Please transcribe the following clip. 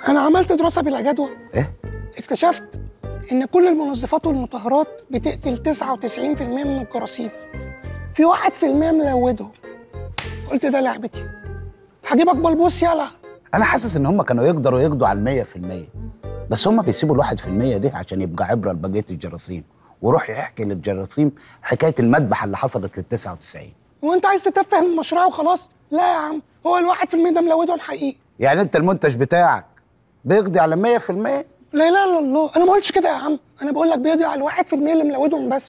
انا عملت دراسه بلا جدوى ايه اكتشفت ان كل المنظفات والمطهرات بتقتل 99% من الجراثيم في 1% ملودهم قلت ده لعبتي هجيبك بلبوس يلا انا حاسس ان هم كانوا يقدروا يقضوا على المية في المية بس هم بيسيبوا الواحد في المية دي عشان يبقى عبرة لبقية الجراثيم وروح يحكي للجراثيم حكاية المذبحة اللي حصلت لل 99 هو انت عايز تتفهم المشروع وخلاص لا يا عم هو الواحد في المية ده ملودهم حقيقي يعني انت المنتج بتاعك بيقضي على 100% لا لا لا الله انا ما قلتش كده يا عم انا بقول لك بيقضي على الواحد في المية اللي ملودهم بس